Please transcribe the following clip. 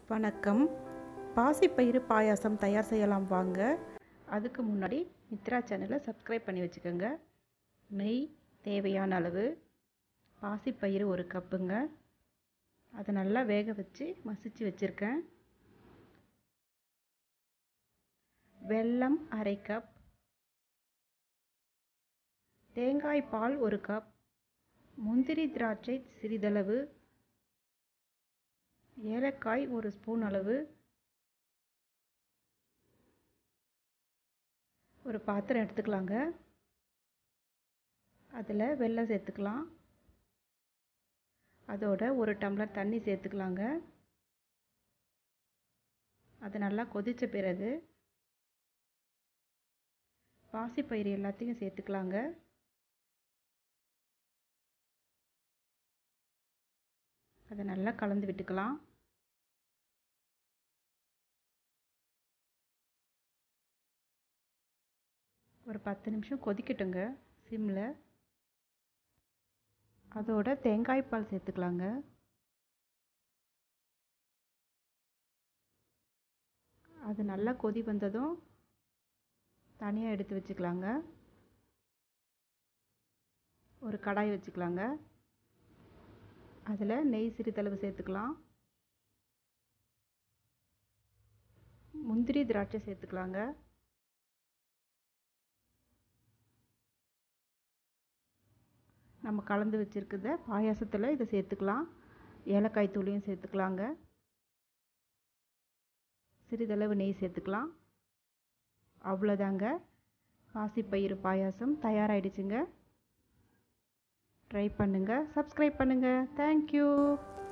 வணக்கம் பாசிப்பயிறு பாயாசம் தயார் செய்யலாம் வாங்க அதுக்கு முன்னாடி மித்ரா சேனலை சப்ஸ்கிரைப் பண்ணி வச்சுக்கோங்க நெய் தேவையான அளவு பாசிப்பயிறு ஒரு கப்புங்க அதை நல்லா வேக வச்சு மசிச்சு வச்சுருக்கேன் வெல்லம் அரை கப் தேங்காய் பால் ஒரு கப் முந்திரி திராட்சை சிறிதளவு ஏலக்காய் ஒரு ஸ்பூன் அளவு ஒரு பாத்திரம் எடுத்துக்கலாங்க அதில் வெல்லம் சேர்த்துக்கலாம் அதோட ஒரு டம்ளர் தண்ணி சேர்த்துக்கலாங்க அது நல்லா கொதித்த பிறகு பாசிப்பயிறு எல்லாத்தையும் சேர்த்துக்கலாங்க அதை நல்லா கலந்து விட்டுக்கலாம் ஒரு பத்து நிமிஷம் கொதிக்கட்டுங்க சிம்மில் அதோட தேங்காய் பால் சேர்த்துக்கலாங்க அது நல்லா கொதி வந்ததும் தனியாக எடுத்து வச்சுக்கலாங்க ஒரு கடாய் வச்சுக்கலாங்க அதில் நெய் சிறிதளவு சேர்த்துக்கலாம் முந்திரி திராட்சை சேர்த்துக்கலாங்க நம்ம கலந்து வச்சுருக்குத பாயாசத்தில் இதை சேர்த்துக்கலாம் ஏலக்காய் தூளையும் சேர்த்துக்கலாங்க சிறிதளவு நெய் சேர்த்துக்கலாம் அவ்வளோதாங்க பாசிப்பயிறு பாயாசம் தயாராகிடுச்சுங்க ட்ரை பண்ணுங்கள் சப்ஸ்கிரைப் பண்ணுங்கள் தேங்க்யூ